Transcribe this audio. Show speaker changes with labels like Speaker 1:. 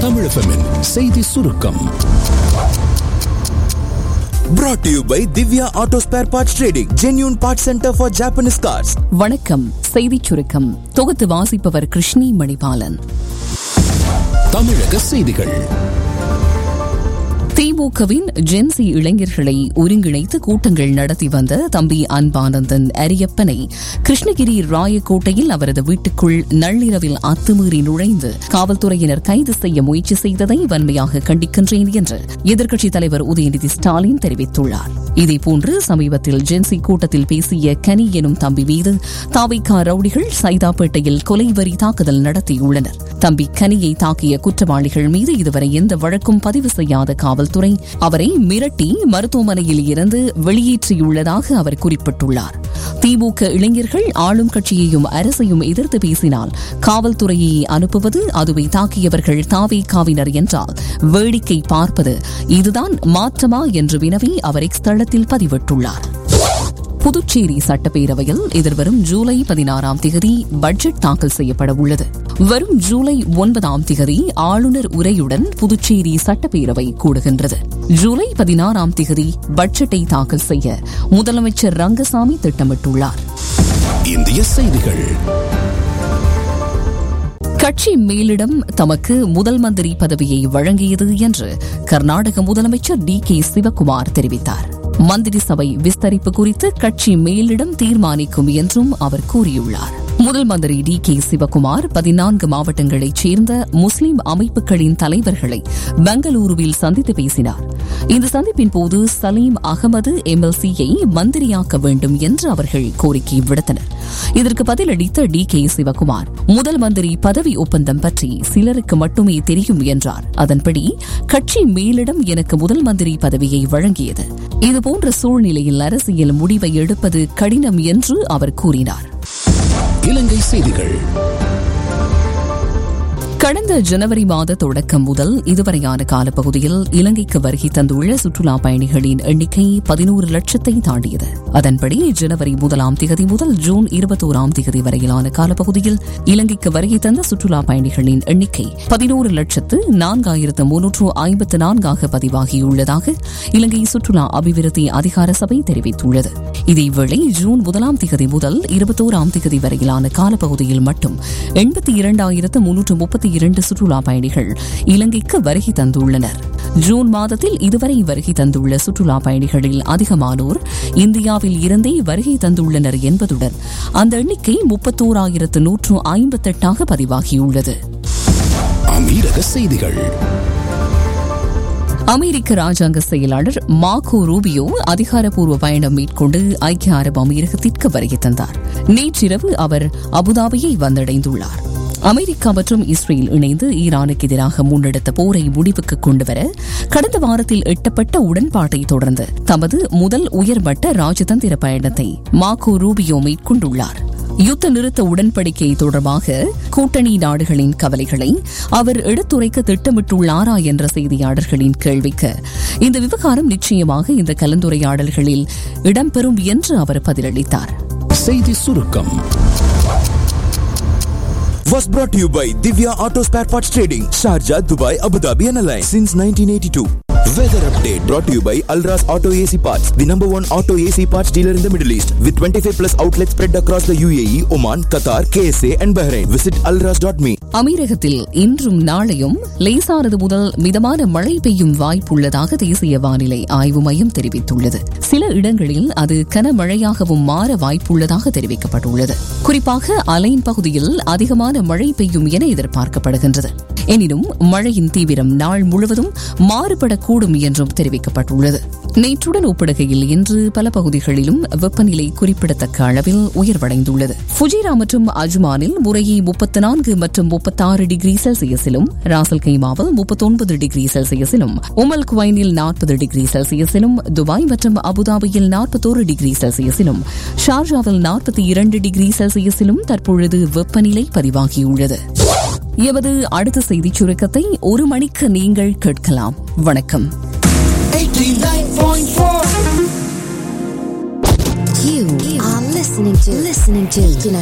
Speaker 1: தமிழ் எஃப்எம்மின் செய்தி சுருக்கம்
Speaker 2: Brought to you by Divya Auto Spare Parts Trading, genuine parts center for Japanese cars.
Speaker 3: வணக்கம் செய்திச் சுருக்கம் தொகுத்து வாசிப்பவர் கிருஷ்ணி மணிபாலன்
Speaker 1: தமிழக செய்திகள்
Speaker 3: திமுகவின் ஜென்சி இளைஞர்களை ஒருங்கிணைத்து கூட்டங்கள் நடத்தி வந்த தம்பி அன்பானந்தன் அரியப்பனை கிருஷ்ணகிரி ராயக்கோட்டையில் அவரது வீட்டுக்குள் நள்ளிரவில் அத்துமீறி நுழைந்து காவல்துறையினர் கைது செய்ய முயற்சி செய்ததை வன்மையாக கண்டிக்கின்றேன் என்று எதிர்க்கட்சித் தலைவர் உதயநிதி ஸ்டாலின் தெரிவித்துள்ளார் இதேபோன்று சமீபத்தில் ஜென்சி கூட்டத்தில் பேசிய கனி எனும் தம்பி மீது தாவிகா ரவுடிகள் சைதாப்பேட்டையில் கொலைவரி தாக்குதல் நடத்தியுள்ளனர் தம்பி கனியை தாக்கிய குற்றவாளிகள் மீது இதுவரை எந்த வழக்கும் பதிவு செய்யாத காவல்துறை அவரை மிரட்டி மருத்துவமனையில் இருந்து வெளியேற்றியுள்ளதாக அவர் குறிப்பிட்டுள்ளார் திமுக இளைஞர்கள் ஆளும் கட்சியையும் அரசையும் எதிர்த்து பேசினால் காவல்துறையை அனுப்புவது அதுவை தாக்கியவர்கள் தாவேகாவினர் என்றால் வேடிக்கை பார்ப்பது இதுதான் மாற்றமா என்று வினவி அவர் எக்ஸ் தளத்தில் பதிவிட்டுள்ளார் புதுச்சேரி சட்டப்பேரவையில் எதிர்வரும் ஜூலை பதினாறாம் திகதி பட்ஜெட் தாக்கல் செய்யப்பட உள்ளது வரும் ஜூலை ஒன்பதாம் திகதி ஆளுநர் உரையுடன் புதுச்சேரி சட்டப்பேரவை கூடுகின்றது ஜூலை பதினாறாம் திகதி பட்ஜெட்டை தாக்கல் செய்ய முதலமைச்சர் ரங்கசாமி திட்டமிட்டுள்ளார்
Speaker 1: இந்திய செய்திகள்
Speaker 3: கட்சி மேலிடம் தமக்கு முதல் மந்திரி பதவியை வழங்கியது என்று கர்நாடக முதலமைச்சர் டி கே சிவக்குமார் தெரிவித்தார் மந்திரி சபை விஸ்தரிப்பு குறித்து கட்சி மேலிடம் தீர்மானிக்கும் என்றும் அவர் கூறியுள்ளார் முதல் மந்திரி டி கே சிவக்குமார் பதினான்கு மாவட்டங்களைச் சேர்ந்த முஸ்லிம் அமைப்புகளின் தலைவர்களை பெங்களூருவில் சந்தித்து பேசினார் இந்த சந்திப்பின் போது சலீம் அகமது எம்எல்சியை மந்திரியாக்க வேண்டும் என்று அவர்கள் கோரிக்கை விடுத்தனர் இதற்கு பதிலளித்த டி கே சிவக்குமார் முதல் மந்திரி பதவி ஒப்பந்தம் பற்றி சிலருக்கு மட்டுமே தெரியும் என்றார் அதன்படி கட்சி மேலிடம் எனக்கு முதல் மந்திரி பதவியை வழங்கியது இதுபோன்ற சூழ்நிலையில் அரசியல் முடிவை எடுப்பது கடினம் என்று அவர் கூறினார்
Speaker 1: இலங்கை செய்திகள்
Speaker 3: கடந்த ஜனவரி மாத தொடக்கம் முதல் இதுவரையான காலப்பகுதியில் இலங்கைக்கு வருகை தந்துள்ள சுற்றுலா பயணிகளின் எண்ணிக்கை பதினோரு லட்சத்தை தாண்டியது அதன்படி ஜனவரி முதலாம் திகதி முதல் ஜூன் இருபத்தோராம் திகதி வரையிலான காலப்பகுதியில் இலங்கைக்கு வருகை தந்த சுற்றுலா பயணிகளின் எண்ணிக்கை பதினோரு லட்சத்து நான்காயிரத்து முன்னூற்று ஐம்பத்து நான்காக பதிவாகியுள்ளதாக இலங்கை சுற்றுலா அபிவிருத்தி அதிகார சபை தெரிவித்துள்ளது இதேவேளை ஜூன் முதலாம் திகதி முதல் இருபத்தோராம் திகதி வரையிலான காலப்பகுதியில் மட்டும் எண்பத்தி இரண்டாயிரத்து முன்னூற்று முப்பத்தி இரண்டு சுற்றுலா பயணிகள் இலங்கைக்கு வருகை தந்துள்ளனர் ஜூன் மாதத்தில் இதுவரை வருகை தந்துள்ள சுற்றுலா பயணிகளில் அதிகமானோர் இந்தியாவில் இருந்தே வருகை தந்துள்ளனர் என்பதுடன் அந்த எண்ணிக்கை முப்பத்தோராயிரத்து நூற்று ஐம்பத்தெட்டாக பதிவாகியுள்ளது
Speaker 1: அமீரக செய்திகள்
Speaker 3: அமெரிக்க ராஜாங்க செயலாளர் மார்கோ ரூபியோ அதிகாரப்பூர்வ பயணம் மேற்கொண்டு ஐக்கிய அரபு அமீரகத்திற்கு வருகை தந்தார் நேற்றிரவு அவர் அபுதாபியை வந்தடைந்துள்ளார் அமெரிக்கா மற்றும் இஸ்ரேல் இணைந்து ஈரானுக்கு எதிராக முன்னெடுத்த போரை முடிவுக்கு கொண்டுவர கடந்த வாரத்தில் எட்டப்பட்ட உடன்பாட்டை தொடர்ந்து தமது முதல் உயர்மட்ட ராஜதந்திர பயணத்தை மார்கோ ரூபியோ மேற்கொண்டுள்ளார் யுத்த நிறுத்த உடன்படிக்கை தொடர்பாக கூட்டணி நாடுகளின் கவலைகளை அவர் எடுத்துரைக்க திட்டமிட்டுள்ளாரா என்ற செய்தியாளர்களின் கேள்விக்கு இந்த விவகாரம் நிச்சயமாக இந்த கலந்துரையாடல்களில் இடம்பெறும் என்று அவர் பதிலளித்தார்
Speaker 1: செய்தி சுருக்கம்
Speaker 2: Was brought to you by Divya Auto Spare Parts Trading, Sharjah, Dubai, Abu Dhabi and Alliance since 1982. Weather update brought to you by Alras Auto AC Parts, the number one auto AC parts dealer in the Middle East, with 25 plus outlets spread across the UAE, Oman, Qatar, KSA, and Bahrain. Visit alras.me.
Speaker 3: அமீரகத்தில் இன்றும் நாளையும் லேசானது முதல் மிதமான மழை பெய்யும் வாய்ப்புள்ளதாக தேசிய வானிலை ஆய்வு மையம் தெரிவித்துள்ளது சில இடங்களில் அது கனமழையாகவும் மாற வாய்ப்புள்ளதாக தெரிவிக்கப்பட்டுள்ளது குறிப்பாக அலைன் பகுதியில் அதிகமான மழை பெய்யும் என எதிர்பார்க்கப்படுகின்றது எனினும் மழையின் தீவிரம் நாள் முழுவதும் மாறுபடக்கூடும் என்றும் தெரிவிக்கப்பட்டுள்ளது நேற்றுடன் ஒப்பிடுகையில் இன்று பல பகுதிகளிலும் வெப்பநிலை குறிப்பிடத்தக்க அளவில் உயர்வடைந்துள்ளது ஃபுஜிரா மற்றும் அஜ்மானில் முறையே முப்பத்தி நான்கு மற்றும் முப்பத்தாறு டிகிரி செல்சியஸிலும் ராசல் கைமாவில் முப்பத்தொன்பது டிகிரி செல்சியஸிலும் உமல் குவைனில் நாற்பது டிகிரி செல்சியஸிலும் துபாய் மற்றும் அபுதாபியில் நாற்பத்தோரு டிகிரி செல்சியஸிலும் ஷார்ஜாவில் நாற்பத்தி இரண்டு டிகிரி செல்சியஸிலும் தற்பொழுது வெப்பநிலை பதிவாகியுள்ளது எமது அடுத்த செய்திச் சுருக்கத்தை ஒரு மணிக்கு நீங்கள் கேட்கலாம் வணக்கம்
Speaker 4: You are listening to listening to